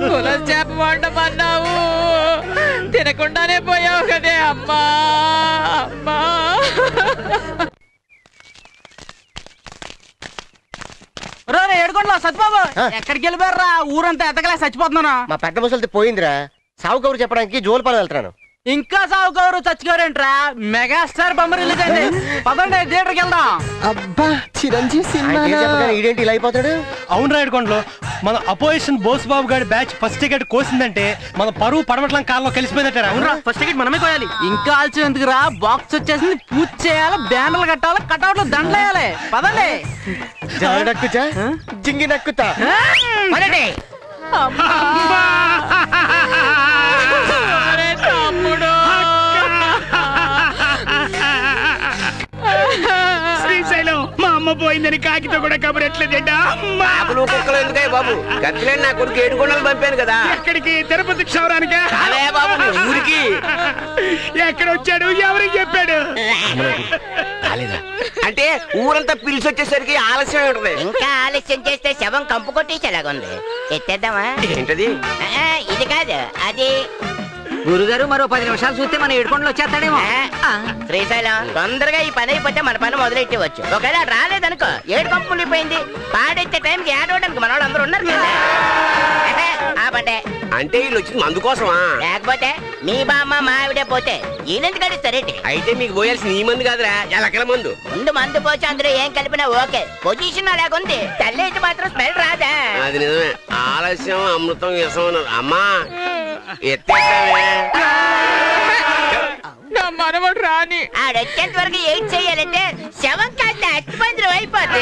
పులస చేప వండమన్నావు తినకుండానే పోయావు కదే అమ్మా అమ్మా రే ఏడుకోండి సత్యబాబు ఆ? ఎక్కడికి వెళ్ళిపోయారా ఊరంతా ఎత్తకలే చచ్చిపోతున్నాను మా పెద్ద ముసలిది పోయిందిరా సావు కబురు చెప్పడానికి జోలపాలెం వెళ్తున్నాను ఇంకా సాగు కవరు చచ్చిపోయారేంట్రా మెగాస్టార్ బొమ్మ రిలీజ్ అయింది పదండి థియేటర్కి వెళ్దాం అబ్బా చిరంజీవి ఆయన పేరు సినిమా చెప్పగానే ఈడేంటి ఇలా అయిపోతాడు అవును రాయడుకోండిలో మన అపోజిషన్ బోస్ బాబు గారి బ్యాచ్ ఫస్ట్ టికెట్ కోసిందంటే మన పరువు పడమట్లం కాలంలో కలిసిపోయినట్టారా అవునరా ఫస్ట్ టికెట్ మనమే కోయాలి ఇంకా ఆల్చి ఎందుకురా బాక్స్ వచ్చేసింది పూజ చేయాలి బ్యానర్లు కట్టాలి కట్అవుట్లు దండలేయాలి పదండి జాడక్కుచా జింగి నక్కుతా పదండి అరే తమ్ముడు శ్రీశైలం మా అమ్మ పోయిందని కాకితో కూడా కబురెట్లేదేంటా అమ్మా ఆకులు కుక్కలు ఎందుకయ్య బాబు కత్తిలేని నా కొడుకు ఏడుకొండలు పంపాను కదా ఎక్కడికి తిరుపతి క్షవరానికా అదే బాబు నీ ఊరికి ఎక్కడ వచ్చాడు ఎవరికి చెప్పాడు అంటే ఊరంతా పిలిచి వచ్చేసరికి ఆలస్యం ఉంటది ఇంకా ఆలస్యం చేస్తే శవం కంపు కొట్టేసేలాగుంది ఎత్తేద్దామా ఏంటది ఆ, ఇది కాదు అది గురుగారు మరో పది నిమిషాలు చూస్తే మన ఏడుకొండలు వచ్చేస్తాడేమో ఆ, శ్రీశైలం తొందరగా ఈ పని అయిపోతే మన పని మొదలెట్టవచ్చు ఒకవేళ అది రాలేదనుకో ఏడు కంపు ఉండిపోయింది పాడెత్తే టైంకి ఏడవడానికి మన వాళ్ళు అందరూ ఉన్నారు కదా ఎహె, ఆ పండే అంటే వీళ్ళు వచ్చింది మందు కోసమా లేకపోతే మీ బామ్మ మా ఆవిడే పోతే ఈయనెందుకు గడుస్తారేంటి అయితే మీకు పోయాల్సిన ఈ మందు కాదురా ఎలకల మందు ముందు మందు పోచి అందులో ఏం కలిపినా ఓకే పొజిషన్ అలాగుంది తల్లి అయితే మాత్రం స్మెల్ రాదా అది నిజమే ఆలస్యం అమృతం విషం అన్నారు అమ్మా ఎత్తేస్తావే నా మనవడు రాని ఆడొచ్చేంత వరకు ఏం చెయ్యాలంటే శవం కాస్త అస్థిపంజరం అయిపోద్ది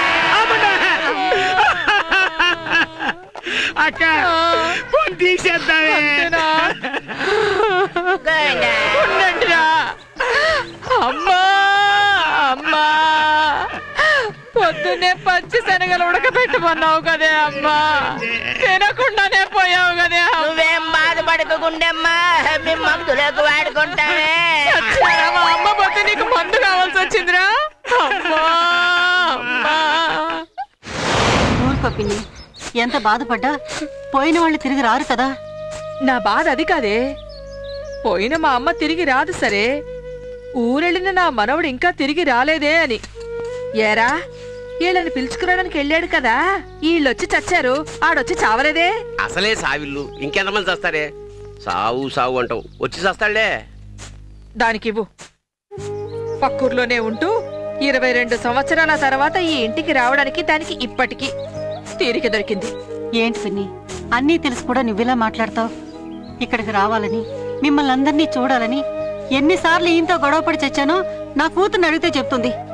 అక్క ఫోన్ తీసేద్దామే అంతేనా? గోవిందా. ఉండండిరా. అమ్మా అమ్మా పొద్దున్నే పచ్చి శనగలు ఉడకబెట్టమన్నావు కదే అమ్మా తినకుండానే పోయావు కదే అమ్మా. నువ్వేం బాధపడకుండమ్మా మేము మందులకు వాడుకుంటామే చచ్చారా? మా అమ్మ పోతే నీకు మందు కావాల్సి వచ్చిందిరా అమ్మా అమ్మా ఊరుకో పిన్ని ఎంత బాధపడ్డా పోయిన వాళ్ళు తిరిగి రారు కదా నా బాధ అది కాదే పోయిన మా అమ్మ తిరిగి రాదు సరే ఊరెళ్ళిన నా మనవడు ఇంకా తిరిగి రాలేదే అని ఏరా వీళ్ళని పిలుచుకురావడానికి వెళ్ళాడు కదా వీళ్ళొచ్చి చచ్చారు ఆడొచ్చి చావలేదే అసలే సావిల్లు ఇంకెంతమంది చస్తారే సావు సావు అంటావు వచ్చి చస్తాడులే దానికివ్వు పక్కూర్లోనే ఉంటూ ఇరవై రెండు సంవత్సరాల తర్వాత ఈ ఇంటికి రావడానికి దానికి ఇప్పటికి తీరిక దొరికింది ఏంటి పిన్ని అన్నీ తెలిసి కూడా నువ్వెలా మాట్లాడతావు ఇక్కడికి రావాలని మిమ్మల్ని అందరినీ చూడాలని ఎన్నిసార్లు ఈయంతో గొడవపడి చచ్చానో నా కూతుర్ని అడిగితే చెప్తుంది